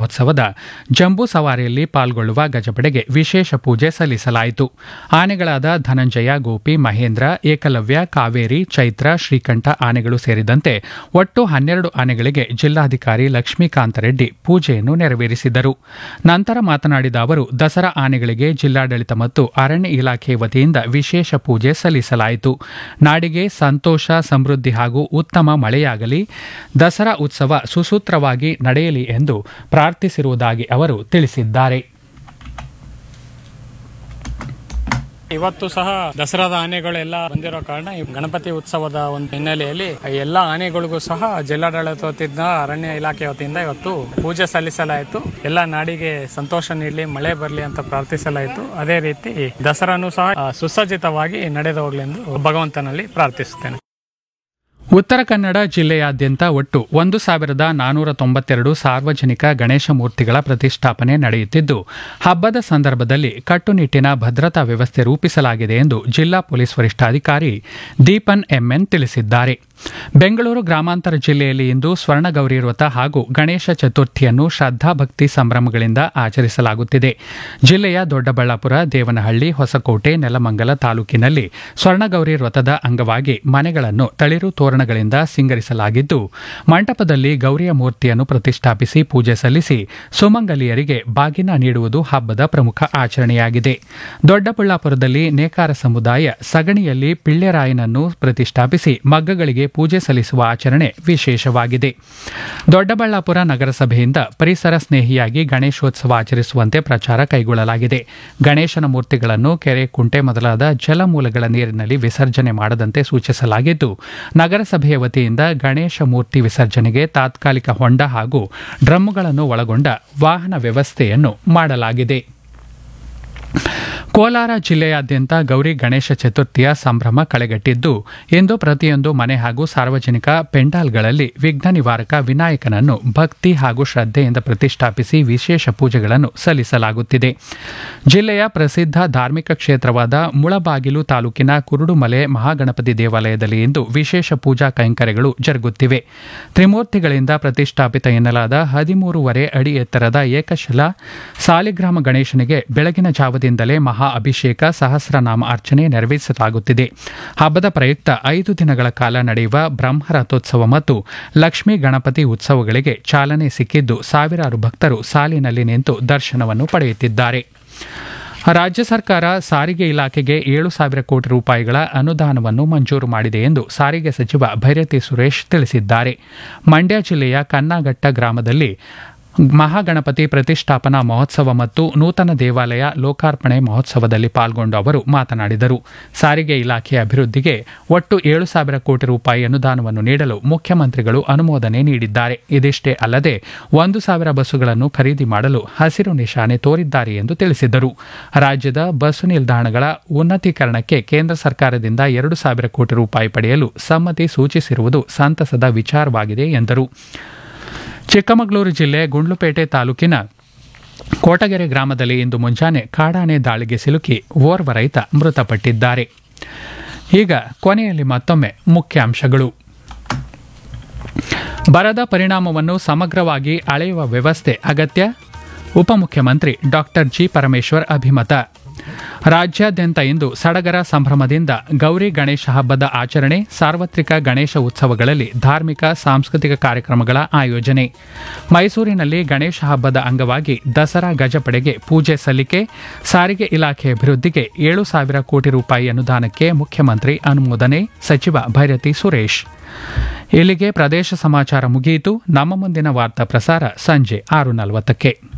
ಮಹೋತ್ಸವದ ಜಂಬೂ ಸವಾರಿಯಲ್ಲಿ ಪಾಲ್ಗೊಳ್ಳುವ ಗಜಪಡೆಗೆ ವಿಶೇಷ ಪೂಜೆ ಸಲ್ಲಿಸಲಾಯಿತು ಆನೆಗಳಾದ ಧನಂಜಯ ಗೋಪಿ ಮಹೇಂದ್ರ ಏಕಲವ್ಯ ಕಾವೇರಿ ಚೈತ್ರ ಶ್ರೀಕಂಠ ಆನೆಗಳು ಸೇರಿದಂತೆ ಒಟ್ಟು ಹನ್ನೆರಡು ಆನೆಗಳಿಗೆ ಜಿಲ್ಲಾಧಿಕಾರಿ ಲಕ್ಷ್ಮೀಕಾಂತ ರೆಡ್ಡಿ ಪೂಜೆಯನ್ನು ನೆರವೇರಿಸಿದರು ನಂತರ ಮಾತನಾಡಿದ ಅವರು ದಸರಾ ಆನೆಗಳಿಗೆ ಜಿಲ್ಲಾಡಳಿತ ಮತ್ತು ಅರಣ್ಯ ಇಲಾಖೆ ವತಿಯಿಂದ ವಿಶೇಷ ಪೂಜೆ ಸಲ್ಲಿಸಲಾಯಿತು ನಾಡಿಗೆ ಸಂತೋಷ ಸಮೃದ್ಧಿ ಹಾಗೂ ಉತ್ತಮ ಮಳೆಯಾಗಲಿ ದಸರಾ ಉತ್ಸವ ಸುಸೂತ್ರವಾಗಿ ನಡೆಯಲಿ ಎಂದು ಪ್ರಾರ್ಥಿಸಿರುವುದಾಗಿ ಅವರು ತಿಳಿಸಿದ್ದಾರೆ ಇವತ್ತು ಸಹ ದಸರಾದ ಆನೆಗಳೆಲ್ಲ ಬಂದಿರೋ ಕಾರಣ ಈ ಗಣಪತಿ ಉತ್ಸವದ ಒಂದು ಹಿನ್ನೆಲೆಯಲ್ಲಿ ಎಲ್ಲ ಆನೆಗಳಿಗೂ ಸಹ ಜಿಲ್ಲಾಡಳಿತ ವತಿಯಿಂದ ಅರಣ್ಯ ಇಲಾಖೆ ವತಿಯಿಂದ ಇವತ್ತು ಪೂಜೆ ಸಲ್ಲಿಸಲಾಯಿತು ಎಲ್ಲ ನಾಡಿಗೆ ಸಂತೋಷ ನೀಡಲಿ ಮಳೆ ಬರಲಿ ಅಂತ ಪ್ರಾರ್ಥಿಸಲಾಯಿತು ಅದೇ ರೀತಿ ದಸರಾನು ಸಹ ಆ, ಸುಸಜ್ಜಿತವಾಗಿ ನಡೆದು ಹೋಗ್ಲಿ ಎಂದು ಭಗವಂತನಲ್ಲಿ ಪ್ರಾರ್ಥಿಸುತ್ತೇನೆ ಉತ್ತರ ಕನ್ನಡ ಜಿಲ್ಲೆಯಾದ್ಯಂತ ಒಟ್ಟು ಒಂದು ಸಾವಿರದ ನಾನೂರ ತೊಂಬತ್ತೆರಡು ಸಾರ್ವಜನಿಕ ಗಣೇಶ ಮೂರ್ತಿಗಳ ಪ್ರತಿಷ್ಠಾಪನೆ ನಡೆಯುತ್ತಿದ್ದು ಹಬ್ಬದ ಸಂದರ್ಭದಲ್ಲಿ ಕಟ್ಟುನಿಟ್ಟಿನ ಭದ್ರತಾ ವ್ಯವಸ್ಥೆ ರೂಪಿಸಲಾಗಿದೆ ಎಂದು ಜಿಲ್ಲಾ ಪೊಲೀಸ್ ವರಿಷ್ಠಾಧಿಕಾರಿ ದೀಪನ್ ಎಂಎನ್ ತಿಳಿಸಿದ್ದಾರೆ ಬೆಂಗಳೂರು ಗ್ರಾಮಾಂತರ ಜಿಲ್ಲೆಯಲ್ಲಿ ಇಂದು ಸ್ವರ್ಣಗೌರಿ ವ್ರತ ಹಾಗೂ ಗಣೇಶ ಚತುರ್ಥಿಯನ್ನು ಶ್ರದ್ಧಾಭಕ್ತಿ ಸಂಭ್ರಮಗಳಿಂದ ಆಚರಿಸಲಾಗುತ್ತಿದೆ ಜಿಲ್ಲೆಯ ದೊಡ್ಡಬಳ್ಳಾಪುರ ದೇವನಹಳ್ಳಿ ಹೊಸಕೋಟೆ ನೆಲಮಂಗಲ ತಾಲೂಕಿನಲ್ಲಿ ಸ್ವರ್ಣಗೌರಿ ವ್ರತದ ಅಂಗವಾಗಿ ಮನೆಗಳನ್ನು ತಳಿರು ತೋರಣಗಳಿಂದ ಸಿಂಗರಿಸಲಾಗಿದ್ದು ಮಂಟಪದಲ್ಲಿ ಗೌರಿಯ ಮೂರ್ತಿಯನ್ನು ಪ್ರತಿಷ್ಠಾಪಿಸಿ ಪೂಜೆ ಸಲ್ಲಿಸಿ ಸುಮಂಗಲಿಯರಿಗೆ ಬಾಗಿನ ನೀಡುವುದು ಹಬ್ಬದ ಪ್ರಮುಖ ಆಚರಣೆಯಾಗಿದೆ ದೊಡ್ಡಬಳ್ಳಾಪುರದಲ್ಲಿ ನೇಕಾರ ಸಮುದಾಯ ಸಗಣಿಯಲ್ಲಿ ಪಿಳ್ಳೆರಾಯನನ್ನು ಪ್ರತಿಷ್ಠಾಪಿಸಿ ಮಗ್ಗಗಳಿಗೆ ಪೂಜೆ ಸಲ್ಲಿಸುವ ಆಚರಣೆ ವಿಶೇಷವಾಗಿದೆ ದೊಡ್ಡಬಳ್ಳಾಪುರ ನಗರಸಭೆಯಿಂದ ಪರಿಸರ ಸ್ನೇಹಿಯಾಗಿ ಗಣೇಶೋತ್ಸವ ಆಚರಿಸುವಂತೆ ಪ್ರಚಾರ ಕೈಗೊಳ್ಳಲಾಗಿದೆ ಗಣೇಶನ ಮೂರ್ತಿಗಳನ್ನು ಕೆರೆ ಕುಂಟೆ ಮೊದಲಾದ ಜಲಮೂಲಗಳ ನೀರಿನಲ್ಲಿ ವಿಸರ್ಜನೆ ಮಾಡದಂತೆ ಸೂಚಿಸಲಾಗಿದ್ದು ನಗರಸಭೆಯ ವತಿಯಿಂದ ಗಣೇಶ ಮೂರ್ತಿ ವಿಸರ್ಜನೆಗೆ ತಾತ್ಕಾಲಿಕ ಹೊಂಡ ಹಾಗೂ ಡ್ರಮ್ಗಳನ್ನು ಒಳಗೊಂಡ ವಾಹನ ವ್ಯವಸ್ಥೆಯನ್ನು ಮಾಡಲಾಗಿದೆ ಕೋಲಾರ ಜಿಲ್ಲೆಯಾದ್ಯಂತ ಗೌರಿ ಗಣೇಶ ಚತುರ್ಥಿಯ ಸಂಭ್ರಮ ಕಳೆಗಟ್ಟಿದ್ದು ಇಂದು ಪ್ರತಿಯೊಂದು ಮನೆ ಹಾಗೂ ಸಾರ್ವಜನಿಕ ಪೆಂಡಾಲ್ಗಳಲ್ಲಿ ವಿಘ್ನ ನಿವಾರಕ ವಿನಾಯಕನನ್ನು ಭಕ್ತಿ ಹಾಗೂ ಶ್ರದ್ಧೆಯಿಂದ ಪ್ರತಿಷ್ಠಾಪಿಸಿ ವಿಶೇಷ ಪೂಜೆಗಳನ್ನು ಸಲ್ಲಿಸಲಾಗುತ್ತಿದೆ ಜಿಲ್ಲೆಯ ಪ್ರಸಿದ್ಧ ಧಾರ್ಮಿಕ ಕ್ಷೇತ್ರವಾದ ಮುಳಬಾಗಿಲು ತಾಲೂಕಿನ ಕುರುಡುಮಲೆ ಮಹಾಗಣಪತಿ ದೇವಾಲಯದಲ್ಲಿ ಇಂದು ವಿಶೇಷ ಪೂಜಾ ಕೈಂಕರ್ಯಗಳು ಜರುಗುತ್ತಿವೆ ತ್ರಿಮೂರ್ತಿಗಳಿಂದ ಪ್ರತಿಷ್ಠಾಪಿತ ಎನ್ನಲಾದ ಹದಿಮೂರುವರೆ ಅಡಿ ಎತ್ತರದ ಏಕಶಿಲಾ ಸಾಲಿಗ್ರಾಮ ಗಣೇಶನಿಗೆ ಬೆಳಗಿನ ಜಾವದಿಂದಲೇ ಮಹಾ ಅಭಿಷೇಕ ಸಹಸ್ರನಾಮ ಅರ್ಚನೆ ನೆರವೇರಿಸಲಾಗುತ್ತಿದೆ ಹಬ್ಬದ ಪ್ರಯುಕ್ತ ಐದು ದಿನಗಳ ಕಾಲ ನಡೆಯುವ ಬ್ರಹ್ಮ ರಥೋತ್ಸವ ಮತ್ತು ಲಕ್ಷ್ಮೀ ಗಣಪತಿ ಉತ್ಸವಗಳಿಗೆ ಚಾಲನೆ ಸಿಕ್ಕಿದ್ದು ಸಾವಿರಾರು ಭಕ್ತರು ಸಾಲಿನಲ್ಲಿ ನಿಂತು ದರ್ಶನವನ್ನು ಪಡೆಯುತ್ತಿದ್ದಾರೆ ರಾಜ್ಯ ಸರ್ಕಾರ ಸಾರಿಗೆ ಇಲಾಖೆಗೆ ಏಳು ಸಾವಿರ ಕೋಟಿ ರೂಪಾಯಿಗಳ ಅನುದಾನವನ್ನು ಮಂಜೂರು ಮಾಡಿದೆ ಎಂದು ಸಾರಿಗೆ ಸಚಿವ ಭೈರತಿ ಸುರೇಶ್ ತಿಳಿಸಿದ್ದಾರೆ ಮಂಡ್ಯ ಜಿಲ್ಲೆಯ ಕನ್ನಾಘಟ್ಟ ಗ್ರಾಮದಲ್ಲಿ ಮಹಾಗಣಪತಿ ಪ್ರತಿಷ್ಠಾಪನಾ ಮಹೋತ್ಸವ ಮತ್ತು ನೂತನ ದೇವಾಲಯ ಲೋಕಾರ್ಪಣೆ ಮಹೋತ್ಸವದಲ್ಲಿ ಪಾಲ್ಗೊಂಡು ಅವರು ಮಾತನಾಡಿದರು ಸಾರಿಗೆ ಇಲಾಖೆ ಅಭಿವೃದ್ಧಿಗೆ ಒಟ್ಟು ಏಳು ಸಾವಿರ ಕೋಟಿ ರೂಪಾಯಿ ಅನುದಾನವನ್ನು ನೀಡಲು ಮುಖ್ಯಮಂತ್ರಿಗಳು ಅನುಮೋದನೆ ನೀಡಿದ್ದಾರೆ ಇದಿಷ್ಟೇ ಅಲ್ಲದೆ ಒಂದು ಸಾವಿರ ಬಸ್ಸುಗಳನ್ನು ಖರೀದಿ ಮಾಡಲು ಹಸಿರು ನಿಶಾನೆ ತೋರಿದ್ದಾರೆ ಎಂದು ತಿಳಿಸಿದರು ರಾಜ್ಯದ ಬಸ್ಸು ನಿಲ್ದಾಣಗಳ ಉನ್ನತೀಕರಣಕ್ಕೆ ಕೇಂದ್ರ ಸರ್ಕಾರದಿಂದ ಎರಡು ಸಾವಿರ ಕೋಟಿ ರೂಪಾಯಿ ಪಡೆಯಲು ಸಮ್ಮತಿ ಸೂಚಿಸಿರುವುದು ಸಂತಸದ ವಿಚಾರವಾಗಿದೆ ಎಂದರು ಚಿಕ್ಕಮಗಳೂರು ಜಿಲ್ಲೆ ಗುಂಡ್ಲುಪೇಟೆ ತಾಲೂಕಿನ ಕೋಟಗೆರೆ ಗ್ರಾಮದಲ್ಲಿ ಇಂದು ಮುಂಜಾನೆ ಕಾಡಾನೆ ದಾಳಿಗೆ ಸಿಲುಕಿ ಓರ್ವ ರೈತ ಮೃತಪಟ್ಟಿದ್ದಾರೆ ಈಗ ಕೊನೆಯಲ್ಲಿ ಮತ್ತೊಮ್ಮೆ ಮುಖ್ಯಾಂಶಗಳು ಬರದ ಪರಿಣಾಮವನ್ನು ಸಮಗ್ರವಾಗಿ ಅಳೆಯುವ ವ್ಯವಸ್ಥೆ ಅಗತ್ಯ ಉಪಮುಖ್ಯಮಂತ್ರಿ ಡಾಕ್ಟರ್ ಜಿ ಪರಮೇಶ್ವರ್ ಅಭಿಮತ ರಾಜ್ಯಾದ್ಯಂತ ಇಂದು ಸಡಗರ ಸಂಭ್ರಮದಿಂದ ಗೌರಿ ಗಣೇಶ ಹಬ್ಬದ ಆಚರಣೆ ಸಾರ್ವತ್ರಿಕ ಗಣೇಶ ಉತ್ಸವಗಳಲ್ಲಿ ಧಾರ್ಮಿಕ ಸಾಂಸ್ಕೃತಿಕ ಕಾರ್ಯಕ್ರಮಗಳ ಆಯೋಜನೆ ಮೈಸೂರಿನಲ್ಲಿ ಗಣೇಶ ಹಬ್ಬದ ಅಂಗವಾಗಿ ದಸರಾ ಗಜಪಡೆಗೆ ಪೂಜೆ ಸಲ್ಲಿಕೆ ಸಾರಿಗೆ ಇಲಾಖೆ ಅಭಿವೃದ್ಧಿಗೆ ಏಳು ಸಾವಿರ ಕೋಟಿ ರೂಪಾಯಿ ಅನುದಾನಕ್ಕೆ ಮುಖ್ಯಮಂತ್ರಿ ಅನುಮೋದನೆ ಸಚಿವ ಭೈರತಿ ಸುರೇಶ್ ಇಲ್ಲಿಗೆ ಪ್ರದೇಶ ಸಮಾಚಾರ ಮುಗಿಯಿತು ನಮ್ಮ ಮುಂದಿನ ವಾರ್ತಾ ಪ್ರಸಾರ ಸಂಜೆ ಆರು ನಲವತ್ತಕ್ಕೆ